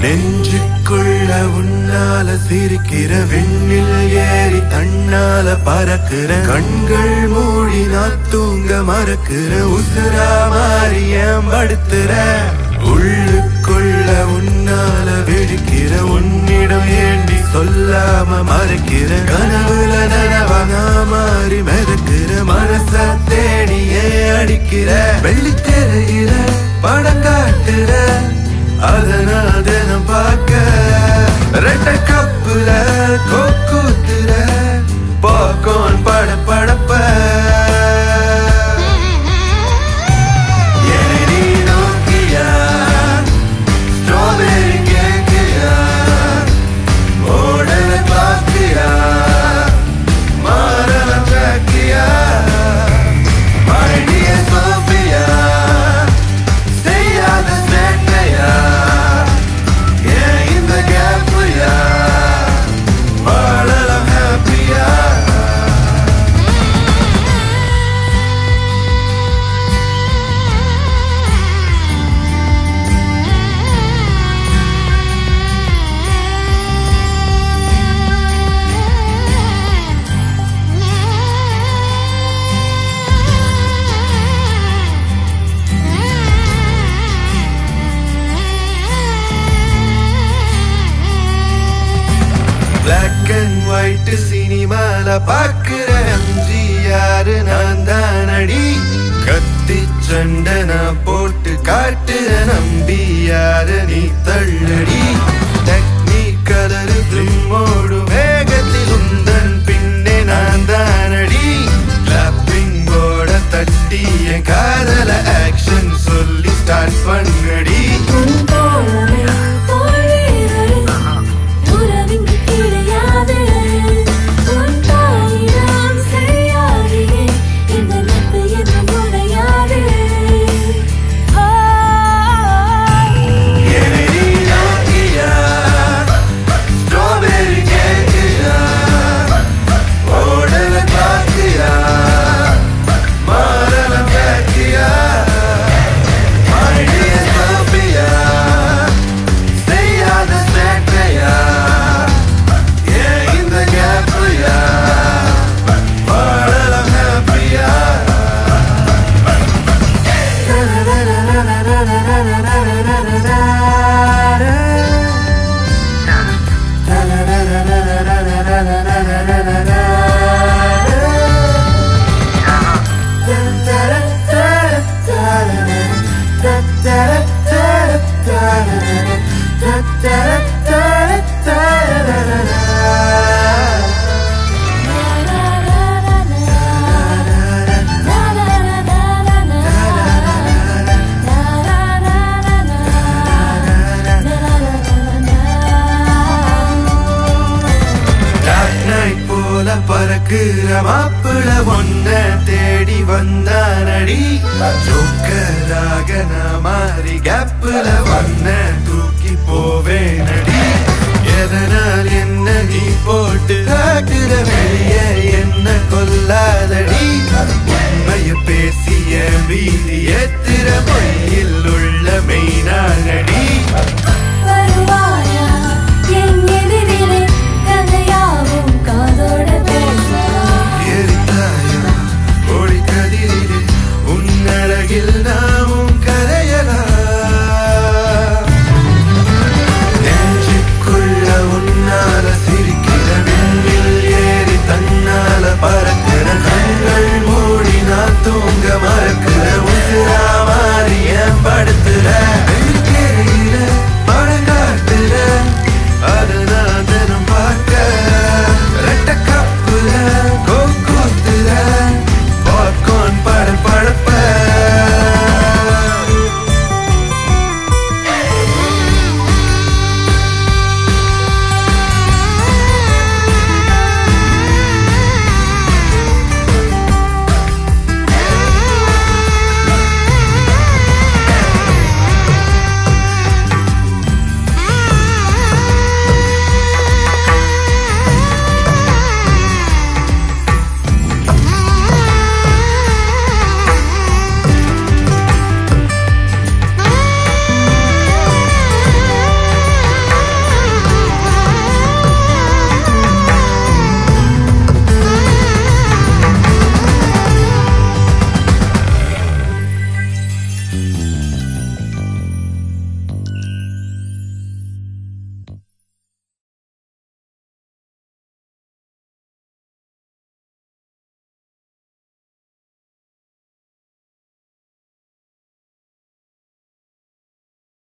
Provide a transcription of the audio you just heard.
நெஞ்சுக்குள்ள உன்னால சிரிக்கிற விண்ணில் ஏறி தன்னால பறக்கிற கண்கள் மூடி நான் தூங்க மறக்கிற உசுரா மாறி ஏம்படுத்துற உள்ளுக்குள்ள உன்னால வெடிக்கிற உன்னிடம் ஏண்டி சொல்லாம மறைக்கிற கனவுல நனவா நான் மாறி மிதக்கிற மனச தேடியே அடிக்கிற வெள்ளித்திரையில படம் காட்டுற அத நான் தினம் பார்க்க ரெட்ட கப்புல கொக்குத்துற பாக்கோன் பட படப்ப என்னை நீ நோக்கியா ஸ்ட்ராபெரி கேக்கியா ஓடல பாக்கியா மாறல ட்ராக்கியா மழைய சோபியா செய்யாத சேட்டையா ஏன் இந்த கேப்யா வாழலாம் ஹாப்பியா பிளாக் அண்ட் ஒயிட் சினிமால பாக்குற எம்ஜிஆர் நான் தானடி கத்தி சண்டை நான் போட்டு காட்டுற நம்பி யாரு நீ தள்ளடி டெக்னிக்கலரு ஃபிலிமோடு வேகத்தில் உந்தன் பின்னே நான் தானடி கிளாப்பிங்கோட தட்டி என் காதல ஆக்ஷன் சொல்லி ஸ்டார்ட் பண்ணடி உன் தோழமை தோழிகள் உறவிங்கு கிடையாது உன் தாயிடம் சரியாகியே இந்த நட்பு என்றும் உடையாது என்னை நீ நோக்கியா, strawberry கேக்கியா, ஓடல பாக்கியா, மாறல பேக்கியா, மழைய சோபியா, செய்யாத சேட்டையா, ஏன் இந்த கேப்யா, வாழலாம் ஹாப்பியா Dark night போல பறக்குற மாப்பிள ஒன்ன தேடி வந்தானடி ஜோக்கராக நான் மாறி கேப்புல வந்த